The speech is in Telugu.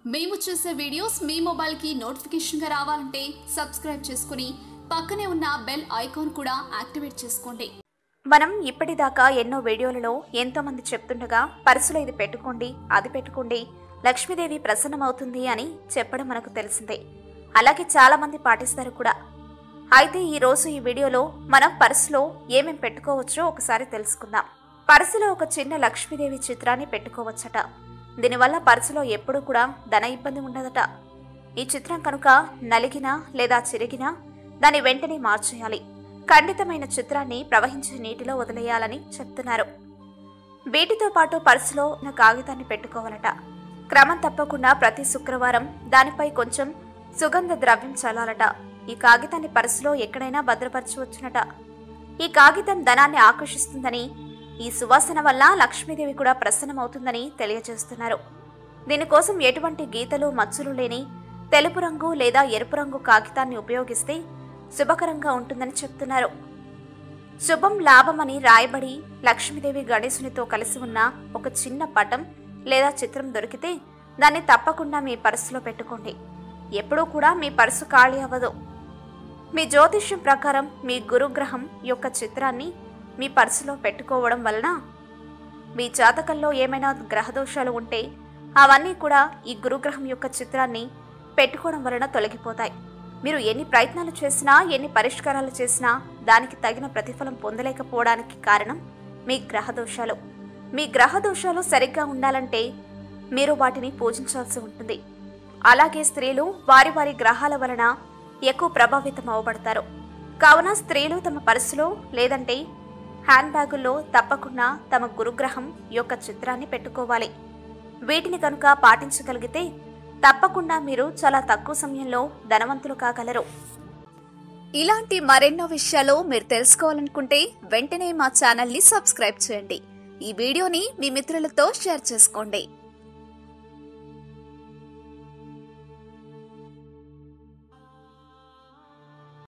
మేము చేసే వీడియోస్ మీ మొబైల్కి నోటిఫికేషన్గా రావాలంటే సబ్స్క్రైబ్ చేసుకుని పక్కనే ఉన్న బెల్ ఐకాన్ కూడా యాక్టివేట్ చేసుకోండి మనం ఇప్పటిదాకా ఎన్నో వీడియోలలో ఎంతో మంది చెప్తుండగా పర్సులో ఇది పెట్టుకోండి అది పెట్టుకోండి లక్ష్మీదేవి ప్రసన్నమవుతుంది అని చెప్పడం మనకు తెలిసిందే అలాగే చాలా మంది పాటిస్తారు కూడా అయితే ఈ రోజు ఈ వీడియోలో మనం పర్సులో ఏమేం పెట్టుకోవచ్చో ఒకసారి తెలుసుకుందాం పర్సులో ఒక చిన్న లక్ష్మీదేవి చిత్రాన్ని పెట్టుకోవచ్చట దీనివల్ల పర్సులో ఎప్పుడూ కూడా ధన ఇబ్బంది ఉండదట ఈ చిత్రం కనుక నలిగినా లేదా చిరిగినా దాన్ని వెంటనే మార్చేయాలి ఖండితమైన చిత్రాన్ని ప్రవహించే నీటిలో వదిలేయాలని చెప్తున్నారు వీటితో పాటు పర్సులో నా కాగితాన్ని పెట్టుకోవాలట క్రమం తప్పకుండా ప్రతి శుక్రవారం దానిపై కొంచెం సుగంధ ద్రవ్యం చల్లాలట ఈ కాగితాన్ని పర్సులో ఎక్కడైనా భద్రపరచవచ్చునట ఈ కాగితం ధనాన్ని ఆకర్షిస్తుందని ఈ సువాసన వల్ల లక్ష్మీదేవి కూడా ప్రసన్నమవుతుందని తెలియజేస్తున్నారు దీనికోసం ఎటువంటి గీతలు మచ్చులు లేని తెలుపు రంగు లేదా ఎరుపు రంగు కాగితాన్ని ఉపయోగిస్తే శుభకరంగా ఉంటుందని చెప్తున్నారు శుభం లాభమని రాయబడి లక్ష్మీదేవి గణేశునితో కలిసి ఉన్న ఒక చిన్న పటం లేదా చిత్రం దొరికితే దాన్ని తప్పకుండా మీ పర్సులో పెట్టుకోండి ఎప్పుడూ కూడా మీ పర్సు ఖాళీ అవ్వదు మీ జ్యోతిష్యం ప్రకారం మీ గురుగ్రహం యొక్క చిత్రాన్ని మీ పర్సులో పెట్టుకోవడం వలన మీ జాతకంలో ఏమైనా గ్రహదోషాలు ఉంటే అవన్నీ కూడా ఈ గురుగ్రహం యొక్క చిత్రాన్ని పెట్టుకోవడం వలన తొలగిపోతాయి మీరు ఎన్ని ప్రయత్నాలు చేసినా ఎన్ని పరిష్కారాలు చేసినా దానికి తగిన ప్రతిఫలం పొందలేకపోవడానికి కారణం మీ గ్రహదోషాలు మీ గ్రహదోషాలు సరిగ్గా ఉండాలంటే మీరు వాటిని పూజించాల్సి ఉంటుంది అలాగే స్త్రీలు వారి వారి గ్రహాల వలన ఎక్కువ ప్రభావితం అవ్వబడతారు కావున స్త్రీలు తమ పర్సులో లేదంటే హ్యాండ్ బ్యాగుల్లో తప్పకుండా తమ గురుగ్రహం యొక్క చిత్రాన్ని పెట్టుకోవాలి వీటిని కనుక పాటించగలిగితే తప్పకుండా మీరు చాలా తక్కువ సమయంలో ధనవంతులు కాగలరు ఇలాంటి మరెన్నో విషయాలు మీరు తెలుసుకోవాలనుకుంటే వెంటనే మా ఛానల్ని సబ్స్క్రైబ్ చేయండి ఈ వీడియోని మీ మిత్రులతో షేర్ చేసుకోండి